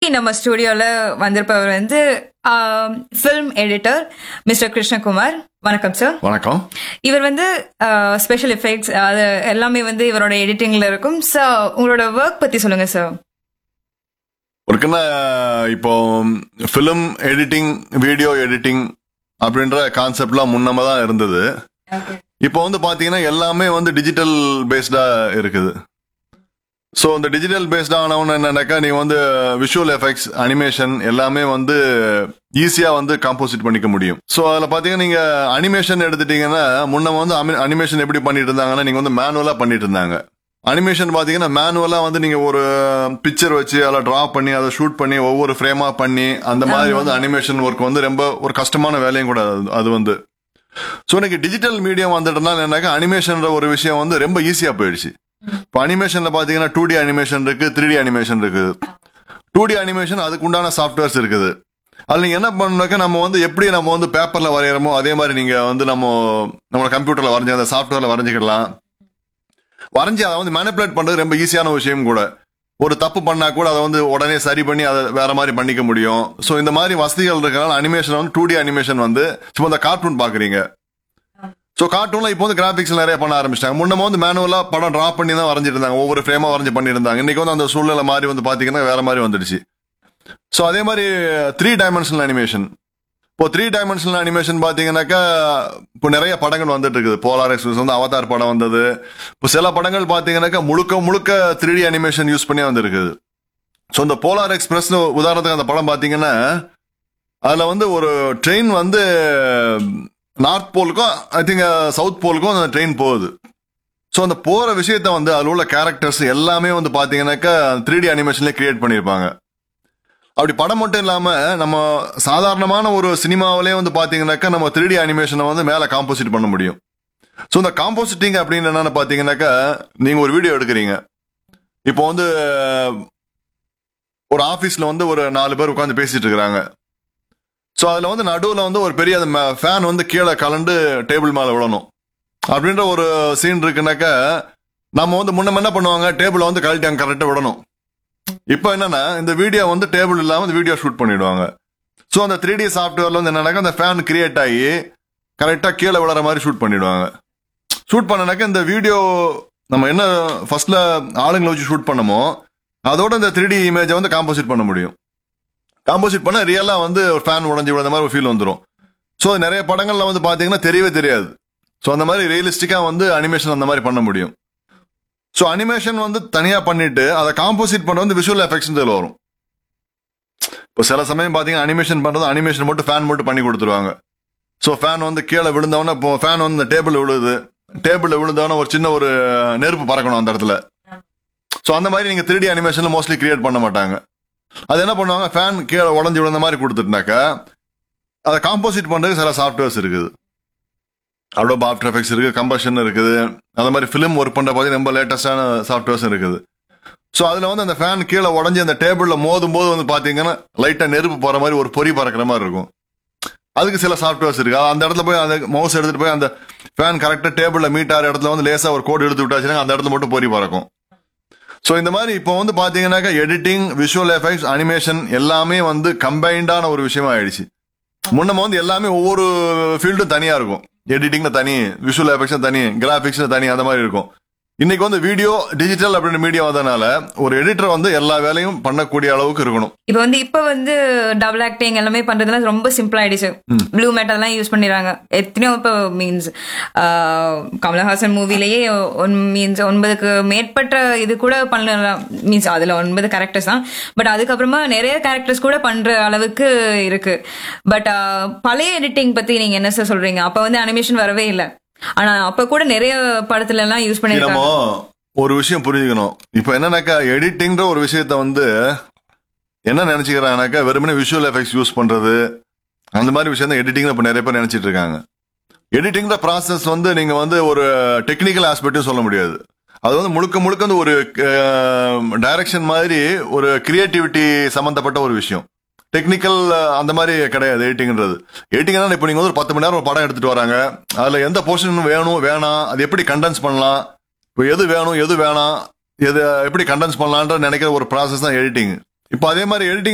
நம்ம ஸ்டுடியோல வந்திருப்பவர் வந்து ஃபில்ம் எடிட்டர் மிஸ்டர் கிருஷ்ணகுமார் வணக்கம் சார் வணக்கம் இவர் வந்து ஸ்பெஷல் எஃபெக்ட்ஸ் அது எல்லாமே வந்து இவரோட எடிட்டிங்ல இருக்கும் சார் உங்களோட ஒர்க் பத்தி சொல்லுங்க சார் ஒருக்குன்னா இப்போ ஃபிலிம் எடிட்டிங் வீடியோ எடிட்டிங் அப்படின்ற கான்செப்ட்லாம் முன்னம தான் இருந்தது இப்போ வந்து பாத்தீங்கன்னா எல்லாமே வந்து டிஜிட்டல் பேஸ்டா இருக்குது ஸோ இந்த டிஜிட்டல் பேஸ்ட் ஆனவன் என்னன்னாக்கா நீங்க வந்து விஷுவல் எஃபெக்ட்ஸ் அனிமேஷன் எல்லாமே வந்து ஈஸியா வந்து காம்போசிட் பண்ணிக்க முடியும் ஸோ அதில் பார்த்தீங்கன்னா நீங்க அனிமேஷன் எடுத்துட்டீங்கன்னா முன்ன வந்து அனிமேஷன் எப்படி பண்ணிட்டு இருந்தாங்கன்னா நீங்க வந்து மேனுவலா பண்ணிட்டு இருந்தாங்க அனிமேஷன் பாத்தீங்கன்னா மேனுவலா வந்து நீங்க ஒரு பிக்சர் வச்சு அதில் டிரா பண்ணி அதை ஷூட் பண்ணி ஒவ்வொரு ஃப்ரேமா பண்ணி அந்த மாதிரி வந்து அனிமேஷன் ஒர்க் வந்து ரொம்ப ஒரு கஷ்டமான வேலையும் கூட அது- அது வந்து ஸோ இன்னைக்கு டிஜிட்டல் மீடியம் வந்துட்டனால என்னக்கா அனிமேஷன்ற ஒரு விஷயம் வந்து ரொம்ப ஈஸியா போயிடுச்சு இப்போ அனிமேஷன்ல பாத்தீங்கன்னா டூ டி அனிமேஷன் இருக்கு த்ரீ டி அனிமேஷன் இருக்குது டூ டி அனிமேஷன் அதுக்கு உண்டான சாஃப்ட்வேர்ஸ் இருக்குது அதுல நீங்க என்ன பண்ணணும்னாக்கா நம்ம வந்து எப்படி நம்ம வந்து பேப்பர்ல வரைகிறோமோ அதே மாதிரி நீங்க வந்து நம்ம நம்ம கம்ப்யூட்டர்ல வரைஞ்ச அந்த சாஃப்ட்வேர்ல வரைஞ்சிக்கலாம் வரைஞ்சி அதை வந்து மேனிப்புலேட் பண்றது ரொம்ப ஈஸியான விஷயம் கூட ஒரு தப்பு பண்ணா கூட அதை வந்து உடனே சரி பண்ணி அதை வேற மாதிரி பண்ணிக்க முடியும் ஸோ இந்த மாதிரி வசதிகள் இருக்கனால அனிமேஷன் வந்து டூ டி அனிமேஷன் வந்து இப்போ இந்த கார்ட்டூன் பாக்குறீங்க ஸோ கார்ட்டூன்ல இப்போ வந்து கிராபிக்ஸ் நிறைய பண்ண ஆரம்பிச்சிட்டாங்க முன்னம வந்து மேனுவலா படம் டிரா பண்ணி தான் வரைஞ்சிட்டு இருந்தாங்க ஒவ்வொரு ஃப்ரேமா வரைஞ்சு பண்ணியிருந்தாங்க இன்னைக்கு வந்து அந்த சூழ்நிலை மாதிரி வந்து பாத்தீங்கன்னா வேற மாதிரி வந்துடுச்சு ஸோ அதே மாதிரி த்ரீ டைமென்ஷனல் அனிமேஷன் இப்போ த்ரீ டைமென்ஷனல் அனிமேஷன் பாத்தீங்கன்னாக்கா இப்போ நிறைய படங்கள் வந்துட்டு இருக்குது போலார் எக்ஸ்பிரஸ் வந்து அவதார் படம் வந்தது இப்போ சில படங்கள் பாத்தீங்கன்னாக்கா முழுக்க முழுக்க த்ரீ டி அனிமேஷன் யூஸ் பண்ணி வந்திருக்குது ஸோ இந்த போலார் எக்ஸ்பிரஸ் உதாரணத்துக்கு அந்த படம் பாத்தீங்கன்னா அதுல வந்து ஒரு ட்ரெயின் வந்து நார்த் போலுக்கும் ஐ திங்க் சவுத் போலுக்கும் அந்த ட்ரெயின் போகுது ஸோ அந்த போற விஷயத்த வந்து அதில் உள்ள கேரக்டர்ஸ் எல்லாமே வந்து பாத்தீங்கன்னாக்கா த்ரீ டி அனிமேஷன்லேயே கிரியேட் பண்ணியிருப்பாங்க அப்படி படம் மட்டும் இல்லாம நம்ம சாதாரணமான ஒரு சினிமாவிலே வந்து பாத்தீங்கன்னாக்கா நம்ம த்ரீ டி அனிமேஷனை வந்து மேல காம்போசிட் பண்ண முடியும் ஸோ இந்த காம்போசிட்டிங் அப்படின்னு என்னன்னு பாத்தீங்கன்னாக்கா நீங்க ஒரு வீடியோ எடுக்கிறீங்க இப்போ வந்து ஒரு ஆபீஸ்ல வந்து ஒரு நாலு பேர் உட்காந்து பேசிட்டு இருக்கிறாங்க ஸோ அதுல வந்து நடுவில் வந்து ஒரு பெரிய ஃபேன் வந்து கீழே கலண்டு டேபிள் மேலே விழணும் அப்படின்ற ஒரு சீன் இருக்குனாக்கா நம்ம வந்து முன்ன என்ன பண்ணுவாங்க டேபிள வந்து கழட்டி அங்கே கரெக்டாக விடணும் இப்போ என்னன்னா இந்த வீடியோ வந்து டேபிள் இல்லாம இந்த வீடியோ ஷூட் பண்ணிடுவாங்க ஸோ அந்த த்ரீ டி சாஃப்ட்வேர்ல வந்து என்னன்னாக்கா அந்த ஃபேன் கிரியேட் ஆகி கரெக்டாக கீழே விழற மாதிரி ஷூட் பண்ணிடுவாங்க ஷூட் பண்ணனாக்கா இந்த வீடியோ நம்ம என்ன ஃபர்ஸ்ட்ல ஆளுங்களை வச்சு ஷூட் பண்ணமோ அதோட இந்த த்ரீ டி இமேஜை வந்து காம்போசிட் பண்ண முடியும் காம்போசிட் பண்ண ரியலா வந்து ஒரு ஃபேன் உடஞ்சி விழுந்த மாதிரி ஒரு ஃபீல் வந்துடும் ஸோ நிறைய படங்கள்ல வந்து பாத்தீங்கன்னா தெரியவே தெரியாது ஸோ அந்த மாதிரி ரியலிஸ்டிக்கா வந்து அனிமேஷன் அந்த மாதிரி பண்ண முடியும் ஸோ அனிமேஷன் வந்து தனியா பண்ணிட்டு அதை காம்போசிட் பண்ண வந்து விஷுவல் எஃபெக்ட்ஸ் இதில் வரும் இப்போ சில சமயம் பாத்தீங்கன்னா அனிமேஷன் பண்றது அனிமேஷன் மட்டும் ஃபேன் மட்டும் பண்ணி கொடுத்துருவாங்க ஸோ ஃபேன் வந்து கீழே விழுந்தவொடனே இப்போ ஃபேன் வந்து இந்த டேபிள் விழுது டேபிள் விழுந்தவொடனே ஒரு சின்ன ஒரு நெருப்பு பறக்கணும் அந்த இடத்துல ஸோ அந்த மாதிரி நீங்க த்ரீ டி அனிமேஷன்ல மோஸ்ட்லி கிரியேட் பண்ண மாட்டாங்க அது என்ன பண்ணுவாங்க ஃபேன் கீழே உடஞ்சி விழுந்த மாதிரி கொடுத்துட்டுனாக்கா அதை காம்போசிட் பண்றதுக்கு சில சாஃப்ட்வேர்ஸ் இருக்குது அடோப் ஆஃப்டர் எஃபெக்ட்ஸ் இருக்கு கம்பஷன் இருக்குது அந்த மாதிரி ஃபிலிம் ஒர்க் பண்ற பார்த்தீங்கன்னா ரொம்ப லேட்டஸ்டான சாஃப்ட்வேர்ஸ் இருக்குது ஸோ அதில் வந்து அந்த ஃபேன் கீழே உடஞ்சி அந்த டேபிளில் மோதும் போது வந்து பார்த்தீங்கன்னா லைட்டாக நெருப்பு போகிற மாதிரி ஒரு பொறி பறக்கிற மாதிரி இருக்கும் அதுக்கு சில சாஃப்ட்வேர்ஸ் இருக்கு அந்த இடத்துல போய் அந்த மவுஸ் எடுத்துட்டு போய் அந்த ஃபேன் கரெக்டாக டேபிளில் மீட் ஆகிற இடத்துல வந்து லேசாக ஒரு கோடு எடுத்து விட்டாச்சுன்னா அந்த இடத்துல மட்டும் பொறி பறக்கும் ஸோ இந்த மாதிரி இப்போ வந்து பார்த்தீங்கன்னாக்கா எடிட்டிங் விஷுவல் எஃபெக்ட்ஸ் அனிமேஷன் எல்லாமே வந்து கம்பைண்டான ஒரு விஷயமா ஆயிடுச்சு முன்னம வந்து எல்லாமே ஒவ்வொரு ஃபீல்டும் தனியா இருக்கும் எடிட்டிங்ல தனி விஷுவல் எஃபெக்ட்ஸ் தனி கிராபிக்ஸ்ல தனி அந்த மாதிரி இருக்கும் இன்னைக்கு வந்து வீடியோ டிஜிட்டல் அப்படின்னு மீடியா வந்ததுனால ஒரு எடிட்டர் வந்து எல்லா வேலையும் பண்ணக்கூடிய அளவுக்கு இருக்கணும் இப்போ வந்து இப்ப வந்து டபுள் ஆக்டிங் எல்லாமே பண்றதுலாம் ரொம்ப சிம்பிள் ஆயிடுச்சு ப்ளூ மேட்டர்லாம் யூஸ் பண்ணிடுறாங்க எத்தனையோ இப்போ மீன்ஸ் கமலஹாசன் மூவிலேயே மீன்ஸ் ஒன்பதுக்கு மேற்பட்ட இது கூட பண்ணலாம் மீன்ஸ் அதுல ஒன்பது கேரக்டர்ஸ் தான் பட் அதுக்கப்புறமா நிறைய கேரக்டர்ஸ் கூட பண்ற அளவுக்கு இருக்கு பட் பழைய எடிட்டிங் பத்தி நீங்க என்ன சார் சொல்றீங்க அப்ப வந்து அனிமேஷன் வரவே இல்லை ஆனா அப்ப கூட நிறைய படத்துல எல்லாம் யூஸ் நம்ம பண்ணிருக்காங்க ஒரு விஷயம் புரிஞ்சுக்கணும் இப்போ என்னன்னாக்கா எடிட்டிங்ன்ற ஒரு விஷயத்த வந்து என்ன நினைச்சுக்கிறாங்கனாக்கா வெறுமனே விஷுவல் எஃபெக்ட்ஸ் யூஸ் பண்றது அந்த மாதிரி விஷயம் தான் எடிட்டிங்ல இப்போ நிறைய பேர் நினைச்சிட்டு இருக்காங்க எடிட்டிங்ற ப்ராசஸ் வந்து நீங்க வந்து ஒரு டெக்னிக்கல் ஆஸ்பெக்ட்டும் சொல்ல முடியாது அது வந்து முழுக்க முழுக்க வந்து ஒரு டைரக்ஷன் மாதிரி ஒரு கிரியேட்டிவிட்டி சம்பந்தப்பட்ட ஒரு விஷயம் டெக்னிக்கல் அந்த மாதிரி கிடையாது எடிட்டிங்ன்றது எடிட்டிங் இப்போ நீங்க வந்து ஒரு பத்து மணி நேரம் ஒரு படம் எடுத்துட்டு வராங்க அதுல எந்த போர்ஷன் வேணும் வேணாம் அது எப்படி கண்டென்ஸ் பண்ணலாம் இப்போ எது வேணும் எது வேணாம் எது எப்படி கண்டென்ஸ் பண்ணலான்ற நினைக்கிற ஒரு ப்ராசஸ் தான் எடிட்டிங் இப்போ அதே மாதிரி எடிட்டிங்